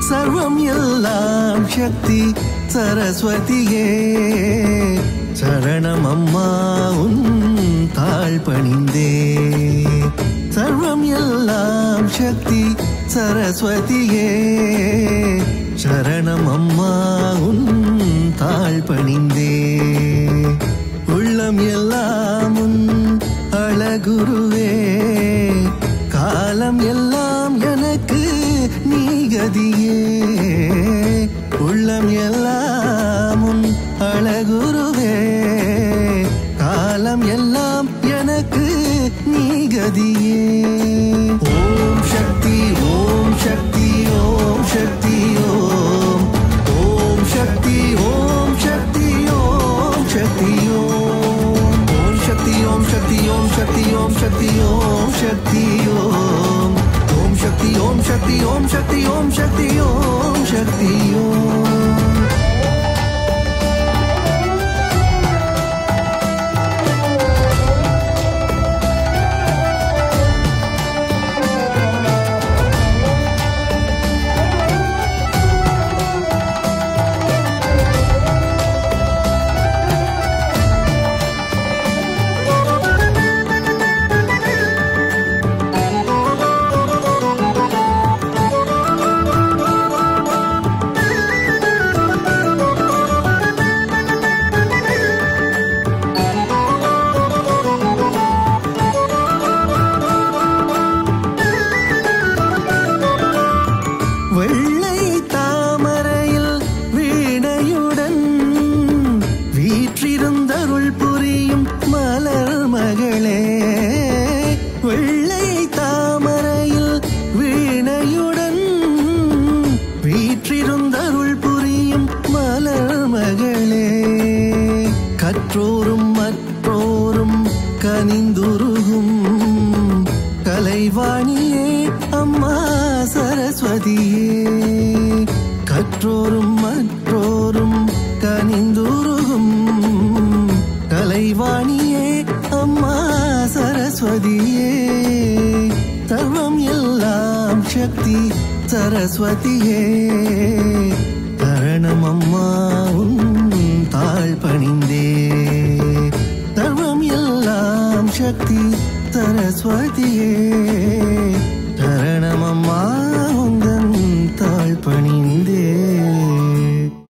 சர்வம் எல்லாம் சக்தி சரஸ்வதியே சரணம் அம்மா உன் தாழ் பணிந்தே சர்வம் எல்லாம் சக்தி சரஸ்வதியே சரணம் அம்மா உன் தாழ் பணிந்தே உள்ளம் எல்லாம் உன் அழகுருவே காலம் எல்லாம் எனக்கு நீ கதியே உள்ளம் எல்லாம் உன் அழகுருவே காலம் எல்லாம் எனக்கு நீ கதியே ஓம் சக்தி ஓம் சக்தி ஓம் சக்தி ஓம் ஓம் சக்தி ஓம் சக்தி ஓம் சக்தி ஓம் ஓம் சக்தி ஓம் சக்தி ஓம் சக்தி ஓம் சக்தி ஓம் சக்தி ஓம் ஓம் சக்தி ஓம் சக்தி ஓம் சக்தி ஓம் சக்தி ஓம் சக்தி ஓம் வெள்ளை தாமரையில் வீணையுடன் வீற்றிருந்தருள் புரியும் மலர் மகளே வெள்ளை தாமரையில் வீணையுடன் வீற்றிருந்தருள் புரியும் மலர் மகளே கற்றோரும் மற்றோரும் கனிந்துருகும் கலைவாணியே அம்மா சரஸ்வதியே கற்றோரும் மற்றோரும் கனிந்துருகும் கலைவாணியே அம்மா சரஸ்வதியே சர்வம் எல்லாம் சக்தி சரஸ்வதியே தரணம் அம்மா உன் தாழ் பணிந்தே சர்வம் எல்லாம் சக்தி சரஸ்வதியே